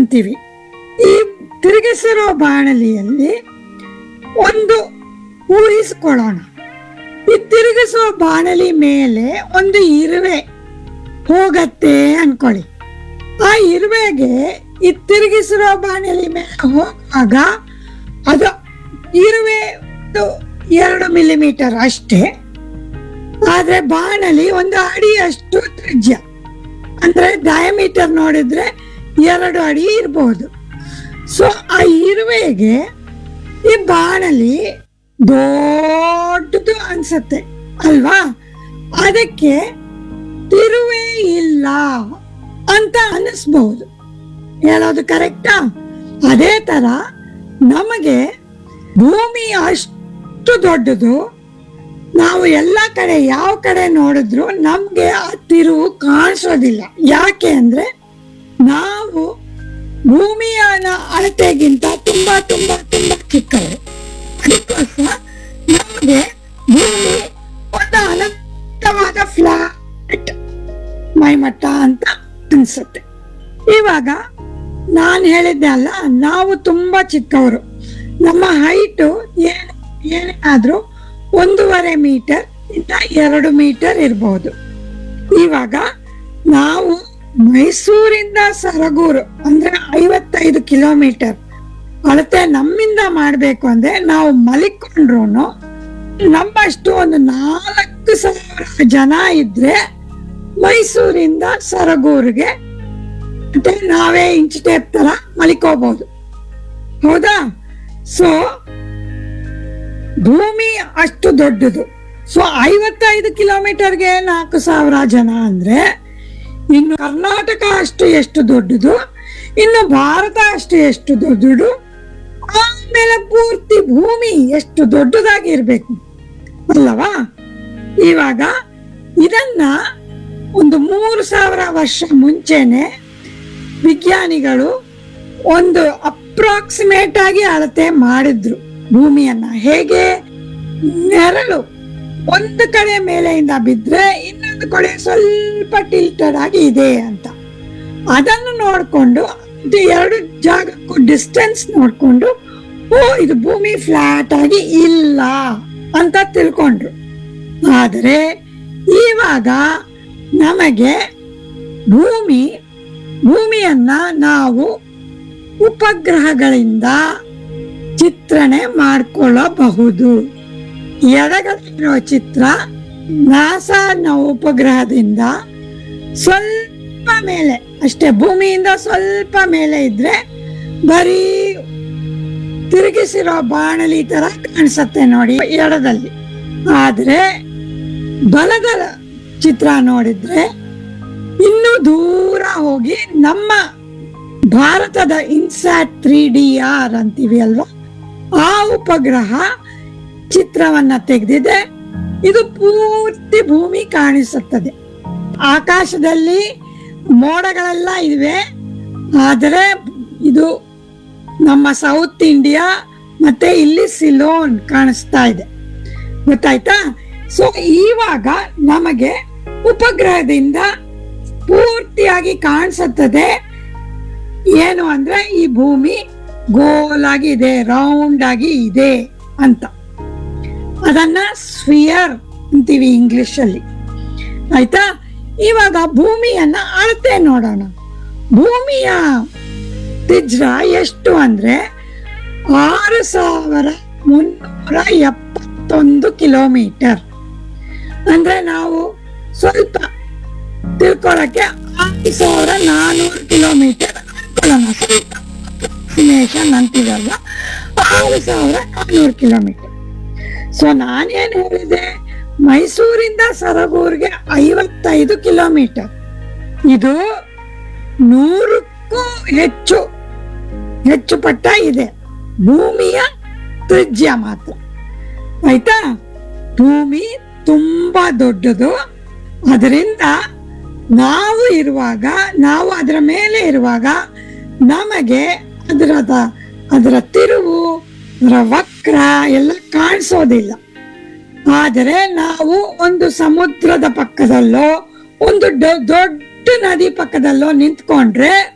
ಅಂತೀವಿ ಈ ತಿರುಗಿಸಿರೋ ಬಾಣಲಿಯಲ್ಲಿ ಒಂದು ಊಹಿಸ್ಕೊಳ್ಳೋಣ ಈ ತಿರುಗಿಸುವ ಬಾಣಲಿ ಮೇಲೆ ಒಂದು ಇರುವೆ ಹೋಗತ್ತೆ ಅನ್ಕೊಳ್ಳಿ ಆ ಇರುವೆಗೆ ಈ ತಿರುಗಿಸಿರೋ ಬಾಣಲಿ ಮೇಲೆ ಹೋಗುವಾಗ ಅದು ಇರುವೆ ಒಂದು ಎರಡು ಮಿಲಿಮೀಟರ್ ಅಷ್ಟೇ ಆದ್ರೆ ಬಾಣಲಿ ಒಂದು ಅಡಿಯಷ್ಟು ತ್ರಿಜ್ಯ ಅಂದ್ರೆ ಡಯಾಮೀಟರ್ ನೋಡಿದ್ರೆ ಎರಡು ಅಡಿ ಇರಬಹುದು ಸೊ ಆ ಇರುವೆಗೆ ಈ ಬಾಣಲಿ ದೊಡ್ಡದು ಅನ್ಸತ್ತೆ ಅಲ್ವಾ ಅದಕ್ಕೆ ತಿರುವೇ ಇಲ್ಲ ಅಂತ ಅನಿಸ್ಬಹುದು ಹೇಳೋದು ಕರೆಕ್ಟಾ ಅದೇ ತರ ನಮಗೆ ಭೂಮಿ ಅಷ್ಟು ದೊಡ್ಡದು ನಾವು ಎಲ್ಲ ಕಡೆ ಯಾವ ಕಡೆ ನೋಡಿದ್ರು ನಮ್ಗೆ ಆ ತಿರುವು ಕಾಣಿಸೋದಿಲ್ಲ ಯಾಕೆ ಅಂದ್ರೆ ನಾವು ಭೂಮಿಯ ಅಳತೆಗಿಂತ ತುಂಬಾ ತುಂಬಾ ತುಂಬಾ ಚಿಕ್ಕವರು ಅದಕ್ಕೋಸ್ಕರ ನಮಗೆ ಭೂಮಿ ಒಂದು ಅನಂತವಾದ ಫ್ಲಾಟ್ ಮೈಮಟ್ಟ ಅಂತ ಅನ್ಸುತ್ತೆ ಇವಾಗ ನಾನು ಹೇಳಿದ್ದೆ ಅಲ್ಲ ನಾವು ತುಂಬಾ ಚಿಕ್ಕವರು ನಮ್ಮ ಹೈಟು ಏನ್ ಏನೇ ಆದ್ರೂ ಒಂದೂವರೆ ಮೀಟರ್ ಇಂದ ಎರಡು ಮೀಟರ್ ಇರಬಹುದು ಇವಾಗ ನಾವು ಮೈಸೂರಿಂದ ಸರಗೂರು ಅಂದ್ರೆ ಐವತ್ತೈದು ಕಿಲೋಮೀಟರ್ ಅಳತೆ ನಮ್ಮಿಂದ ಮಾಡ್ಬೇಕು ಅಂದ್ರೆ ನಾವು ಮಲಿಕೊಂಡ್ರು ನಮ್ಮಷ್ಟು ಒಂದು ನಾಲ್ಕು ಸಾವಿರ ಜನ ಇದ್ರೆ ಮೈಸೂರಿಂದ ಸರಗೂರಿಗೆ ಮತ್ತೆ ನಾವೇ ಇಂಚ್ ಟೇಪ್ ತರ ಮಲಿಕೋಬಹುದು ಹೌದಾ ಸೊ ಭೂಮಿ ಅಷ್ಟು ದೊಡ್ಡದು ಸೊ ಐವತ್ತೈದು ಕಿಲೋಮೀಟರ್ಗೆ ನಾಲ್ಕು ಸಾವಿರ ಜನ ಅಂದ್ರೆ ಇನ್ನು ಕರ್ನಾಟಕ ಅಷ್ಟು ಎಷ್ಟು ದೊಡ್ಡದು ಇನ್ನು ಭಾರತ ಅಷ್ಟು ಎಷ್ಟು ದೊಡ್ಡದು ಆಮೇಲೆ ಪೂರ್ತಿ ಭೂಮಿ ಎಷ್ಟು ದೊಡ್ಡದಾಗಿ ಇರ್ಬೇಕು ಅಲ್ಲವಾ ಇವಾಗ ಇದನ್ನ ಒಂದು ಮೂರು ಸಾವಿರ ವರ್ಷ ಮುಂಚೆನೆ ವಿಜ್ಞಾನಿಗಳು ಒಂದು ಅಪ್ರಾಕ್ಸಿಮೇಟ್ ಆಗಿ ಅಳತೆ ಮಾಡಿದ್ರು ಭೂಮಿಯನ್ನ ಹೇಗೆ ನೆರಳು ಒಂದು ಕಡೆ ಮೇಲೆಯಿಂದ ಬಿದ್ರೆ ಇನ್ನೊಂದು ಕಡೆ ಸ್ವಲ್ಪ ಟಿಲ್ಟೆಡ್ ಆಗಿ ಇದೆ ಅಂತ ಅದನ್ನು ನೋಡ್ಕೊಂಡು ಇದು ಎರಡು ಜಾಗಕ್ಕೂ ಡಿಸ್ಟೆನ್ಸ್ ನೋಡ್ಕೊಂಡು ಓ ಇದು ಭೂಮಿ ಫ್ಲಾಟ್ ಆಗಿ ಇಲ್ಲ ಅಂತ ತಿಳ್ಕೊಂಡ್ರು ಆದರೆ ಇವಾಗ ನಮಗೆ ಭೂಮಿ ಭೂಮಿಯನ್ನ ನಾವು ಉಪಗ್ರಹಗಳಿಂದ ಚಿತ್ರಣೆ ಮಾಡಿಕೊಳ್ಳಬಹುದು ಎಡಗಲಿರೋ ಚಿತ್ರ ನಾಸಾನ ಉಪಗ್ರಹದಿಂದ ಸ್ವಲ್ಪ ಮೇಲೆ ಅಷ್ಟೇ ಭೂಮಿಯಿಂದ ಸ್ವಲ್ಪ ಮೇಲೆ ಇದ್ರೆ ಬರೀ ತಿರುಗಿಸಿರೋ ಬಾಣಲಿ ತರ ಕಾಣಿಸತ್ತೆ ನೋಡಿ ಎಡದಲ್ಲಿ ಆದ್ರೆ ಬಲದ ಚಿತ್ರ ನೋಡಿದ್ರೆ ಇನ್ನು ದೂರ ಹೋಗಿ ನಮ್ಮ ಭಾರತದ ಇನ್ಸ್ಯಾಟ್ ತ್ರೀ ಡಿ ಆರ್ ಅಂತೀವಿ ಅಲ್ವಾ ಆ ಉಪಗ್ರಹ ಚಿತ್ರವನ್ನ ತೆಗೆದಿದೆ ಇದು ಪೂರ್ತಿ ಭೂಮಿ ಕಾಣಿಸುತ್ತದೆ ಆಕಾಶದಲ್ಲಿ ಮೋಡಗಳೆಲ್ಲ ಇವೆ ಆದರೆ ಇದು ನಮ್ಮ ಸೌತ್ ಇಂಡಿಯಾ ಮತ್ತೆ ಇಲ್ಲಿ ಸಿಲೋನ್ ಕಾಣಿಸ್ತಾ ಇದೆ ಗೊತ್ತಾಯ್ತಾ ಸೊ ಇವಾಗ ನಮಗೆ ಉಪಗ್ರಹದಿಂದ ಪೂರ್ತಿಯಾಗಿ ಕಾಣಿಸುತ್ತದೆ ಏನು ಅಂದ್ರೆ ಈ ಭೂಮಿ ಗೋಲಾಗಿ ಇದೆ ರೌಂಡ್ ಆಗಿ ಇದೆ ಅಂತ ಅದನ್ನ ಸ್ವಿಯರ್ ಅಂತೀವಿ ಇಂಗ್ಲಿಷ್ ಅಲ್ಲಿ ಆಯ್ತಾ ಇವಾಗ ಭೂಮಿಯನ್ನ ಅಳತೆ ನೋಡೋಣ ಭೂಮಿಯ ತ್ರಿಜ್ಯ ಎಷ್ಟು ಅಂದ್ರೆ ಆರು ಸಾವಿರ ಮುನ್ನೂರ ಎಪ್ಪತ್ತೊಂದು ಕಿಲೋಮೀಟರ್ ಅಂದ್ರೆ ನಾವು ಸ್ವಲ್ಪ ತಿಳ್ಕೊಳಕ್ಕೆ ಆರು ಸಾವಿರ ನಾನೂರು ಕಿಲೋಮೀಟರ್ ಅನ್ಕೊಳ್ಳೋಣ ಸ್ವಲ್ಪ approximation ಅಂತೀವಲ್ವ ಆರು ಸಾವಿರ ನಾನೂರು ಕಿಲೋಮೀಟರ್ ಸೊ ನಾನೇನ್ ಹೇಳಿದೆ ಮೈಸೂರಿಂದ ಸರಗೂರಿಗೆ ಐವತ್ತೈದು ಕಿಲೋಮೀಟರ್ ಇದು ನೂರಕ್ಕೂ ಹೆಚ್ಚು ಹೆಚ್ಚು ಪಟ್ಟ ಇದೆ ಭೂಮಿಯ ತ್ರಿಜ್ಯ ಮಾತ್ರ ಆಯ್ತಾ ಭೂಮಿ ತುಂಬಾ ದೊಡ್ಡದು ಅದರಿಂದ ನಾವು ಇರುವಾಗ ನಾವು ಅದರ ಮೇಲೆ ಇರುವಾಗ ನಮಗೆ ಅದರದ ಅದರ ತಿರುವು ಅದರ ವಕ್ರ ಎಲ್ಲ ಕಾಣಿಸೋದಿಲ್ಲ ಆದರೆ ನಾವು ಒಂದು ಸಮುದ್ರದ ಪಕ್ಕದಲ್ಲೋ ಒಂದು ದೊ- ದೊಡ್ಡ ನದಿ ಪಕ್ಕದಲ್ಲೋ ನಿಂತ್ಕೊಂಡ್ರೆ